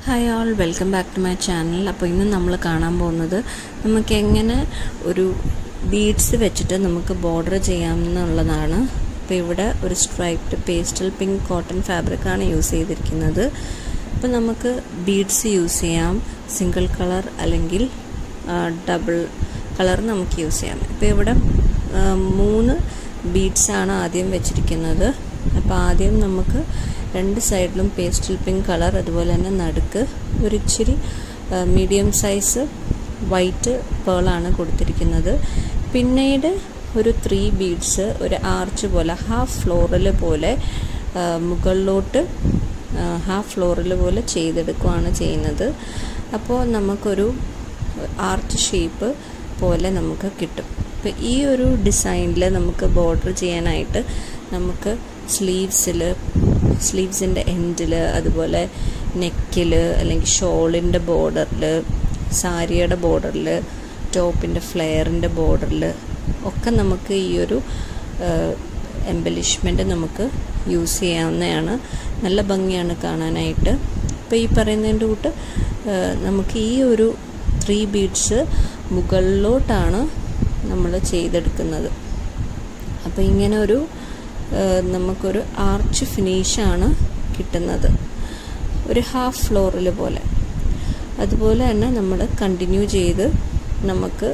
hi all welcome back to my channel അപ്പോൾ ഇന്ന് നമ്മൾ കാണാൻ പോകുന്നത് നമുക്ക് എങ്ങനെ ഒരു ബീഡ്സ് വെച്ചിട്ട് നമുക്ക് ബോർഡർ ചെയ്യാമെന്നുള്ളതാണ് അപ്പോൾ ഇവിടെ ഒരു സ്ട്രൈപ്ഡ് പേസ്റ്റൽ പിങ്ക് കോട്ടൺ ഫാബ്രിക്കാണ് യൂസ് ചെയ്തിരിക്കുന്നത് അപ്പോൾ നമുക്ക് ബീഡ്സ് യൂസ് ചെയ്യാം സിംഗിൾ കളർ അല്ലെങ്കിൽ ഡബിൾ കളർ നമുക്ക് യൂസ് ചെയ്യാം ഇപ്പോൾ ഇവിടെ മൂന്ന് ബീഡ്സാണ് ആദ്യം വെച്ചിരിക്കുന്നത് അപ്പോൾ ആദ്യം നമുക്ക് രണ്ട് സൈഡിലും പേസ്റ്റൽ പിങ്ക് കളർ അതുപോലെ തന്നെ നടുക്ക് ഒരു ഇച്ചിരി മീഡിയം സൈസ് വൈറ്റ് പേളാണ് കൊടുത്തിരിക്കുന്നത് പിന്നീട് ഒരു ത്രീ ബീഡ്സ് ഒരു ആർച്ച് പോലെ ഹാഫ് ഫ്ലോറിൽ പോലെ മുകളിലോട്ട് ഹാഫ് ഫ്ലോറിൽ പോലെ ചെയ്തെടുക്കുകയാണ് ചെയ്യുന്നത് അപ്പോൾ നമുക്കൊരു ആർച്ച് ഷേപ്പ് പോലെ നമുക്ക് കിട്ടും അപ്പോൾ ഈ ഒരു ഡിസൈനിൽ നമുക്ക് ബോർഡർ ചെയ്യാനായിട്ട് നമുക്ക് സ്ലീവ്സിൽ സ്ലീവ്സിൻ്റെ എൻഡിൽ അതുപോലെ നെക്കിൽ അല്ലെങ്കിൽ ഷോളിൻ്റെ ബോർഡറിൽ സാരിയുടെ ബോർഡറിൽ ടോപ്പിൻ്റെ ഫ്ലെയറിൻ്റെ ബോർഡറിൽ ഒക്കെ നമുക്ക് ഈ ഒരു എംബലിഷ്മെൻ്റ് നമുക്ക് യൂസ് ചെയ്യാവുന്നതാണ് നല്ല ഭംഗിയാണ് കാണാനായിട്ട് ഇപ്പോൾ ഈ പറയുന്നതിൻ്റെ കൂട്ട് നമുക്ക് ഈ ഒരു ത്രീ ബീഡ്സ് മുകളിലോട്ടാണ് നമ്മൾ ചെയ്തെടുക്കുന്നത് അപ്പോൾ ഇങ്ങനെ ഒരു നമുക്കൊരു ആർച്ച് ഫിനിഷാണ് കിട്ടുന്നത് ഒരു ഹാഫ് ഫ്ലോറിൽ പോലെ അതുപോലെ തന്നെ നമ്മൾ കണ്ടിന്യൂ ചെയ്ത് നമുക്ക്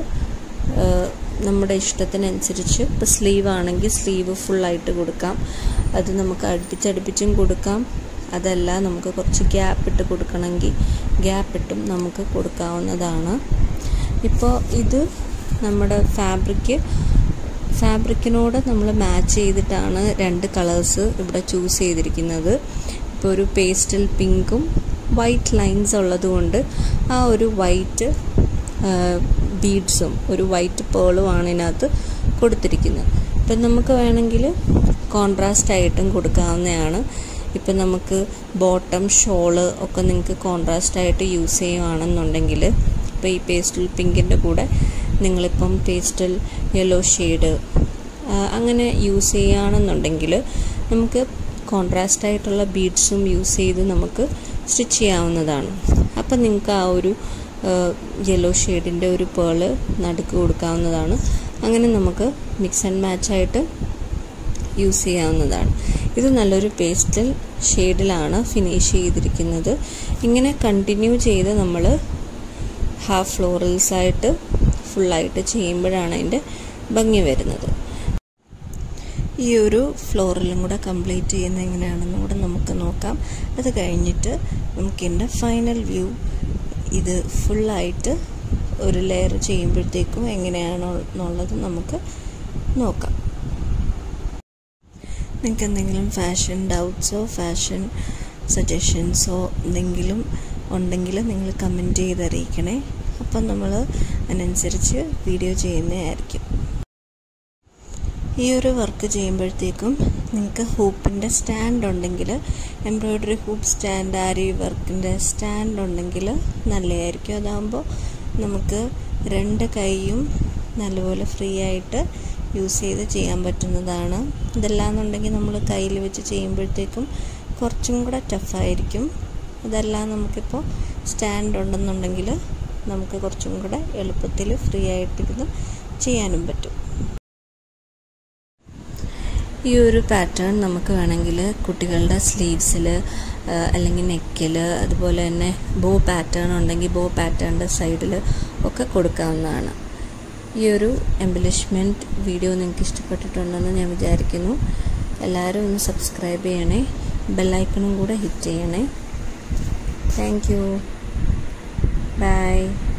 നമ്മുടെ ഇഷ്ടത്തിനനുസരിച്ച് ഇപ്പോൾ സ്ലീവ് ആണെങ്കിൽ സ്ലീവ് ഫുള്ളായിട്ട് കൊടുക്കാം അത് നമുക്ക് അടുപ്പിച്ചടുപ്പിച്ചും കൊടുക്കാം അതല്ല നമുക്ക് കുറച്ച് ഗ്യാപ്പ് ഇട്ട് കൊടുക്കണമെങ്കിൽ ഗ്യാപ്പ് ഇട്ടും നമുക്ക് കൊടുക്കാവുന്നതാണ് ഇപ്പോൾ ഇത് നമ്മുടെ ഫാബ്രിക് ഫാബ്രിക്കിനോട് നമ്മൾ മാച്ച് ചെയ്തിട്ടാണ് രണ്ട് കളേഴ്സ് ഇവിടെ ചൂസ് ചെയ്തിരിക്കുന്നത് ഇപ്പോൾ ഒരു പേസ്റ്റൽ പിങ്കും വൈറ്റ് ലൈൻസ് ഉള്ളതുകൊണ്ട് ആ ഒരു വൈറ്റ് ബീഡ്സും ഒരു വൈറ്റ് പേളുമാണ് ഇതിനകത്ത് കൊടുത്തിരിക്കുന്നത് ഇപ്പം നമുക്ക് വേണമെങ്കിൽ കോൺട്രാസ്റ്റ് ആയിട്ടും കൊടുക്കാവുന്നതാണ് ഇപ്പം നമുക്ക് ബോട്ടം ഷോള് ഒക്കെ നിങ്ങൾക്ക് കോൺട്രാസ്റ്റ് ആയിട്ട് യൂസ് ചെയ്യുകയാണെന്നുണ്ടെങ്കിൽ ഇപ്പോൾ ഈ പേസ്റ്റൽ പിങ്കിൻ്റെ കൂടെ നിങ്ങളിപ്പം പേസ്റ്റൽ യെല്ലോ ഷെയ്ഡ് അങ്ങനെ യൂസ് ചെയ്യുകയാണെന്നുണ്ടെങ്കിൽ നമുക്ക് കോൺട്രാസ്റ്റ് ആയിട്ടുള്ള ബീഡ്സും യൂസ് ചെയ്ത് നമുക്ക് സ്റ്റിച്ച് ചെയ്യാവുന്നതാണ് അപ്പം നിങ്ങൾക്ക് ആ ഒരു യെല്ലോ ഷെയ്ഡിൻ്റെ ഒരു പേള് നടുക്ക് കൊടുക്കാവുന്നതാണ് അങ്ങനെ നമുക്ക് മിക്സ് ആൻഡ് മാച്ചായിട്ട് യൂസ് ചെയ്യാവുന്നതാണ് ഇത് നല്ലൊരു പേസ്റ്റൽ ഷെയ്ഡിലാണ് ഫിനിഷ് ചെയ്തിരിക്കുന്നത് ഇങ്ങനെ കണ്ടിന്യൂ ചെയ്ത് നമ്മൾ ഹാഫ് ഫ്ലോറൽസ് ആയിട്ട് ഫുള്ളായിട്ട് ചെയ്യുമ്പോഴാണ് അതിൻ്റെ ഭംഗി വരുന്നത് ഈ ഒരു ഫ്ലോറിലും കൂടെ കംപ്ലീറ്റ് ചെയ്യുന്ന എങ്ങനെയാണെന്നും കൂടെ നമുക്ക് നോക്കാം അത് കഴിഞ്ഞിട്ട് നമുക്കിൻ്റെ ഫൈനൽ വ്യൂ ഇത് ഫുള്ളായിട്ട് ഒരു ലെയർ ചെയ്യുമ്പോഴത്തേക്കും എങ്ങനെയാണോ എന്നുള്ളത് നമുക്ക് നോക്കാം നിങ്ങൾക്ക് എന്തെങ്കിലും ഫാഷൻ ഡൗട്ട്സോ ഫാഷൻ സജഷൻസോ എന്തെങ്കിലും ഉണ്ടെങ്കിൽ നിങ്ങൾ കമൻറ്റ് ചെയ്ത് അറിയിക്കണേ അപ്പം നമ്മൾ അതിനനുസരിച്ച് വീഡിയോ ചെയ്യുന്നതായിരിക്കും ഈ ഒരു വർക്ക് ചെയ്യുമ്പോഴത്തേക്കും നിങ്ങൾക്ക് ഹൂപ്പിൻ്റെ സ്റ്റാൻഡ് ഉണ്ടെങ്കിൽ എംബ്രോയ്ഡറി ഹൂപ്പ് സ്റ്റാൻഡ് ആരി വർക്കിൻ്റെ സ്റ്റാൻഡ് ഉണ്ടെങ്കിൽ നല്ലതായിരിക്കും അതാകുമ്പോൾ നമുക്ക് രണ്ട് കൈയും നല്ലപോലെ ഫ്രീ ആയിട്ട് യൂസ് ചെയ്ത് ചെയ്യാൻ പറ്റുന്നതാണ് ഇതല്ലാന്നുണ്ടെങ്കിൽ നമ്മൾ കയ്യിൽ വെച്ച് ചെയ്യുമ്പോഴത്തേക്കും കുറച്ചും കൂടെ ടഫായിരിക്കും ഇതെല്ലാം നമുക്കിപ്പോൾ സ്റ്റാൻഡ് ഉണ്ടെന്നുണ്ടെങ്കിൽ നമുക്ക് കുറച്ചും കൂടെ എളുപ്പത്തിൽ ഫ്രീ ആയിട്ടിരുന്ന് ചെയ്യാനും പറ്റും ഈ ഒരു പാറ്റേൺ നമുക്ക് വേണമെങ്കിൽ കുട്ടികളുടെ സ്ലീവ്സിൽ അല്ലെങ്കിൽ നെക്കിൽ അതുപോലെ തന്നെ ബോ പാറ്റേൺ ഉണ്ടെങ്കിൽ ബോ പാറ്റേണിൻ്റെ സൈഡിൽ ഒക്കെ കൊടുക്കാവുന്നതാണ് ഈ ഒരു എംബലിഷ്മെൻറ്റ് വീഡിയോ നിങ്ങൾക്ക് ഇഷ്ടപ്പെട്ടിട്ടുണ്ടെന്ന് ഞാൻ വിചാരിക്കുന്നു എല്ലാവരും ഒന്ന് സബ്സ്ക്രൈബ് ചെയ്യണേ ബെല്ലൈക്കണും കൂടെ ഹിറ്റ് ചെയ്യണേ താങ്ക് യു ബൈ